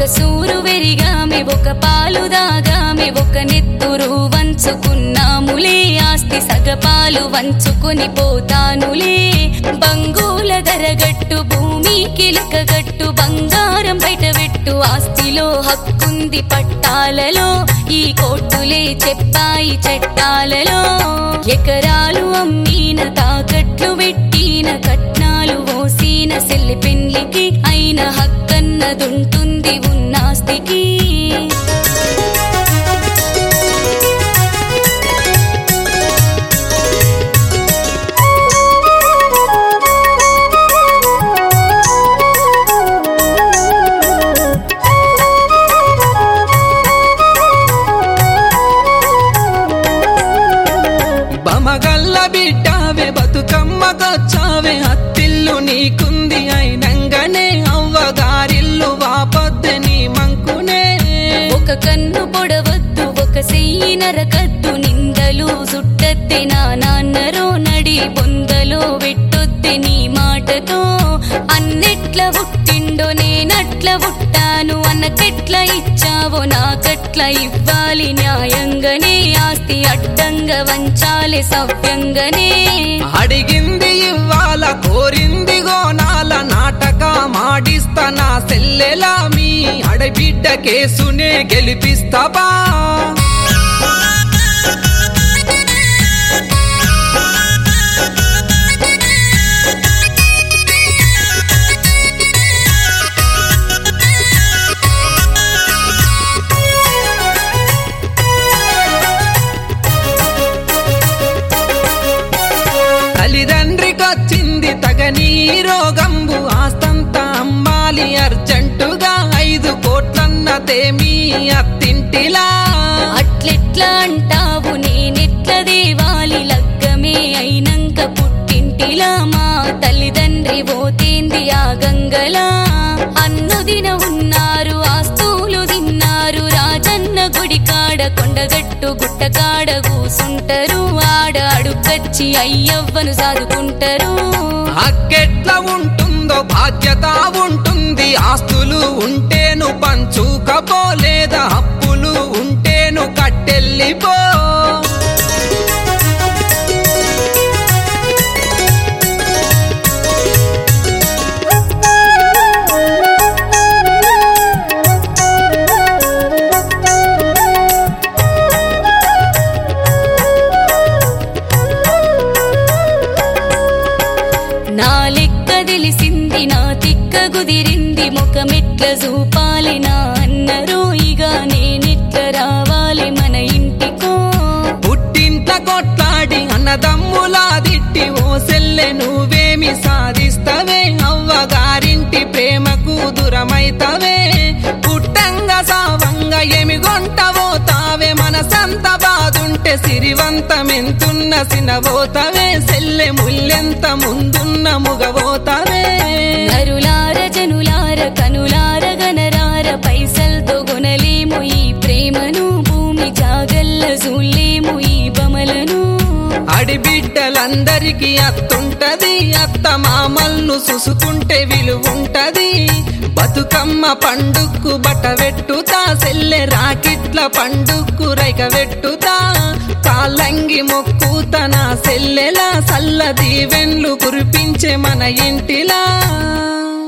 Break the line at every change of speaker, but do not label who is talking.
సూరు వెరిగామె ఒక పాలు దాగామె ఒక నెత్తురు వంచుకున్నాములే ఆస్తి సగపాలు వంచుకొని పోతానులే బంగుల ధరగట్టు భూమి కిలకగట్టు బంగారం బయట పెట్టు ఆస్తిలో హక్కుంది పట్టాలలో ఈ కోర్టులే చెప్పాయి చట్టాలలో ఎకరాలు అమ్మీన తాకట్లు పెట్టిన కట్నాలు ఓసిన సెల్లి పెళ్లికి అయిన హక్కన్నదుంటుంది ఉన్నాస్తికి
బమగల్ల బిడ్డావే బతుకమ్మకొచ్చావే అత్తిల్లు నీకుంది అయినంగనే అవ్వగారిల్లు వాపొద్దు నీ మంకునే
ఒక కన్ను పొడవద్దు ఒక సెయ్యి నరకద్దు నిందలు సుట్టద్దే నా నాన్నరో నడి బొందలో పెట్టొద్దే నీ మాటతో అన్నెట్ల పుట్టిండో నేనట్ల పుట్టాను అన్నకెట్ల ఇచ్చావో నాకట్ల ఇవ్వాలి న్యాయంగానే ఆస్తి అడ్డంగా వంచాలి సవ్యంగానే
అడిగింది ఇవ్వాల కోరింది గోనాల నాటక మాడిస్తా నా సెల్లెలా మీ అడబిడ్డ కేసునే గెలిపిస్తావా తల్లిదండ్రికొచ్చింది తగని రోగంబు ఆస్తంతా అమ్మాలి అర్జెంటుగా ఐదు కోట్లన్న తేమీ అత్తింటిలా
అట్లెట్లా అంటావు నేనెట్ల దేవాలి లగ్గమే అయినంక పుట్టింటిలా మా తల్లిదండ్రి పోతేంది ఆ గంగలా అన్నుదిన ఉన్నారు ఆస్తులు తిన్నారు రాజన్న గుడి కాడ కొండగట్టు గుట్టకాడ కూసుంటరు ఆడ అడుగచ్చి అయ్యవ్వను సాదుకుంటారు
అక్కెట్ల ఉంటుందో బాధ్యత ఉంటుంది ఆస్తులు ఉంటేను పంచుకపో లేదా అప్పులు ఉంటేను కట్టెళ్ళిపో
నా లెక్క తెలిసింది నా తిక్క కుదిరింది ముఖమెట్ల చూపాలి నా అన్నరో ఇక నేనెట్ల రావాలి మన ఇంటికో
పుట్టింట్ల కొట్లాడి అన్నదమ్ములా దిట్టి ఓ సెల్లె నువ్వేమి సాధిస్తవే అవ్వగారింటి ప్రేమకు దూరమైతవే పుట్టంగా సావంగా ఏమి గొంటవో తావే మనసంత బాదుంటే సిరివంతమెంతున్న సినవోతవే సెల్లె ముల్లెంత ముందున్న ముగవోతవే
నరులార జనులార కనులార గనరార పైసల్తో కొనలేము ఈ ప్రేమను భూమి జాగల్ల చూడలేము ఈ బమలను
అడిబిడ్డలందరికీ అత్తుంటది అత్త మామల్ను చూసుకుంటే విలువుంటది బతుకమ్మ పండుక్కు బట్ట వెట్టుతా సెల్లె రాకిట్ల పండుక్కు రైక వెట్టుతా కాలంగి మొక్కు తన సెల్లెలా సల్ల దీవెన్లు కురిపించే మన ఇంటిలా